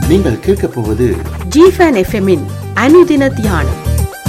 நீங்கள் கேட்கப் போவது ஜிஃபன் எஃப்எம்மின் அனுதின தியானம்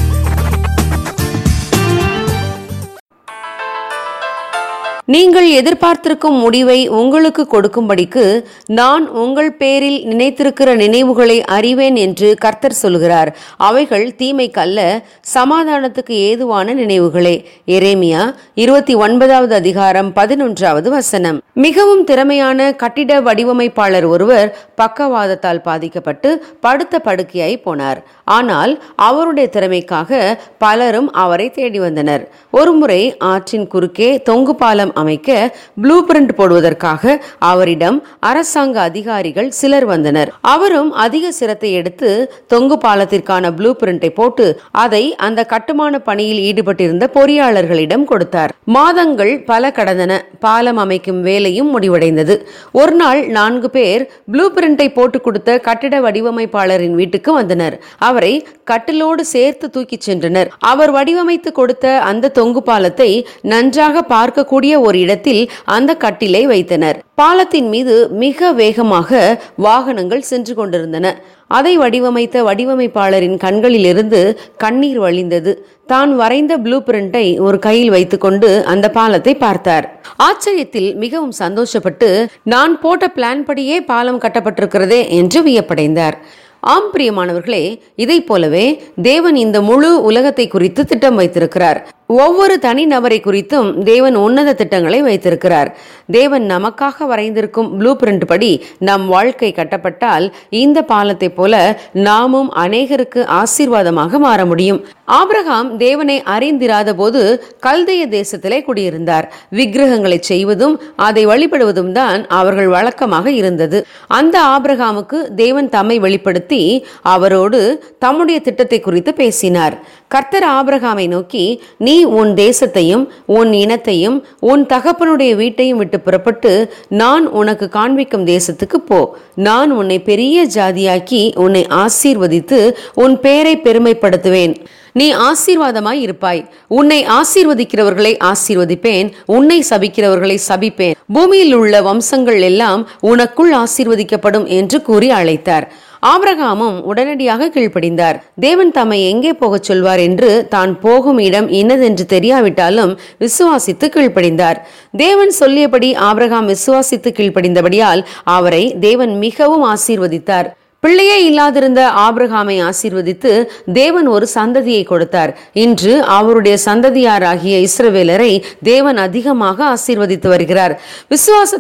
நீங்கள் எதிர்பார்த்திருக்கும் முடிவை உங்களுக்கு கொடுக்கும்படிக்கு நான் உங்கள் பேரில் நினைத்திருக்கிற நினைவுகளை அறிவேன் என்று கர்த்தர் சொல்கிறார் அவைகள் தீமைக்கல்ல சமாதானத்துக்கு ஏதுவான நினைவுகளே எரேமியா இருபத்தி ஒன்பதாவது அதிகாரம் பதினொன்றாவது வசனம் மிகவும் திறமையான கட்டிட வடிவமைப்பாளர் ஒருவர் பக்கவாதத்தால் பாதிக்கப்பட்டு படுத்த படுக்கையாய் போனார் ஆனால் அவருடைய திறமைக்காக பலரும் அவரை தேடி வந்தனர் ஒருமுறை ஆற்றின் குறுக்கே தொங்கு பாலம் அமைக்க ப்ளூ பிரிண்ட் போடுவதற்காக அவரிடம் அரசாங்க அதிகாரிகள் சிலர் வந்தனர் அவரும் அதிக சிரத்தை எடுத்து தொங்கு பாலத்திற்கான ப்ளூ பிரிண்டை போட்டு அதை அந்த கட்டுமான பணியில் ஈடுபட்டிருந்த பொறியாளர்களிடம் கொடுத்தார் மாதங்கள் பல கடந்தன பாலம் அமைக்கும் வேலையும் முடிவடைந்தது ஒரு நாள் நான்கு பேர் ப்ளூ பிரிண்டை போட்டு கொடுத்த கட்டிட வடிவமைப்பாளரின் வீட்டுக்கு வந்தனர் அவரை கட்டிலோடு சேர்த்து தூக்கிச் சென்றனர் அவர் வடிவமைத்து கொடுத்த அந்த தொங்கு பாலத்தை நன்றாக பார்க்கக்கூடிய ஒரு இடத்தில் அந்த கட்டிலை வைத்தனர் பாலத்தின் மீது மிக வேகமாக வாகனங்கள் சென்று கொண்டிருந்தன அதை வடிவமைத்த வடிவமைப்பாளரின் கண்களிலிருந்து கண்ணீர் வழிந்தது தான் வரைந்த ப்ளூ பிரிண்டை ஒரு கையில் வைத்துக்கொண்டு அந்த பாலத்தை பார்த்தார் ஆச்சரியத்தில் மிகவும் சந்தோஷப்பட்டு நான் போட்ட பிளான் படியே பாலம் கட்டப்பட்டிருக்கிறதே என்று வியப்படைந்தார் ஆம் பிரியமானவர்களே இதைப் போலவே தேவன் இந்த முழு உலகத்தை குறித்து திட்டம் வைத்திருக்கிறார் ஒவ்வொரு தனி நபரை குறித்தும் தேவன் உன்னத திட்டங்களை வைத்திருக்கிறார் தேவன் நமக்காக வரைந்திருக்கும் ப்ளூ பிரிண்ட் படி நம் வாழ்க்கை கட்டப்பட்டால் இந்த பாலத்தை போல நாமும் அநேகருக்கு ஆசீர்வாதமாக மாற முடியும் ஆபிரகாம் தேவனை அறிந்திராத போது கல்தைய தேசத்திலே குடியிருந்தார் விக்கிரகங்களை செய்வதும் அதை வழிபடுவதும் தான் அவர்கள் வழக்கமாக இருந்தது அந்த ஆபிரகாமுக்கு தேவன் தம்மை வெளிப்படுத்தி அவரோடு தம்முடைய திட்டத்தை குறித்து பேசினார் கர்த்தர் ஆபிரகாமை நோக்கி நீ உன் தேசத்தையும் உன் இனத்தையும் உன் தகப்பனுடைய வீட்டையும் விட்டு புறப்பட்டு நான் உனக்கு காண்பிக்கும் தேசத்துக்கு போ நான் உன்னை பெரிய ஜாதியாக்கி உன்னை ஆசீர்வதித்து உன் பேரை பெருமைப்படுத்துவேன் நீ ஆசீர்வாதமாய் இருப்பாய் உன்னை ஆசீர்வதிக்கிறவர்களை ஆசீர்வதிப்பேன் உன்னை சபிக்கிறவர்களை சபிப்பேன் பூமியில் உள்ள வம்சங்கள் எல்லாம் உனக்குள் ஆசீர்வதிக்கப்படும் என்று கூறி அழைத்தார் ஆபிரகாமும் உடனடியாக கீழ்ப்படிந்தார் தேவன் தம்மை எங்கே போகச் சொல்வார் என்று தான் போகும் இடம் இன்னதென்று தெரியாவிட்டாலும் விசுவாசித்து கீழ்ப்படிந்தார் தேவன் சொல்லியபடி ஆபிரகாம் விசுவாசித்து கீழ்ப்படிந்தபடியால் அவரை தேவன் மிகவும் ஆசீர்வதித்தார் பிள்ளையே இல்லாதிருந்த ஆபிரகாமை ஆசீர்வதித்து தேவன் ஒரு சந்ததியை கொடுத்தார் இன்று அவருடைய சந்ததியாராகிய இஸ்ரவேலரை தேவன் அதிகமாக ஆசீர்வதித்து வருகிறார் விசுவாச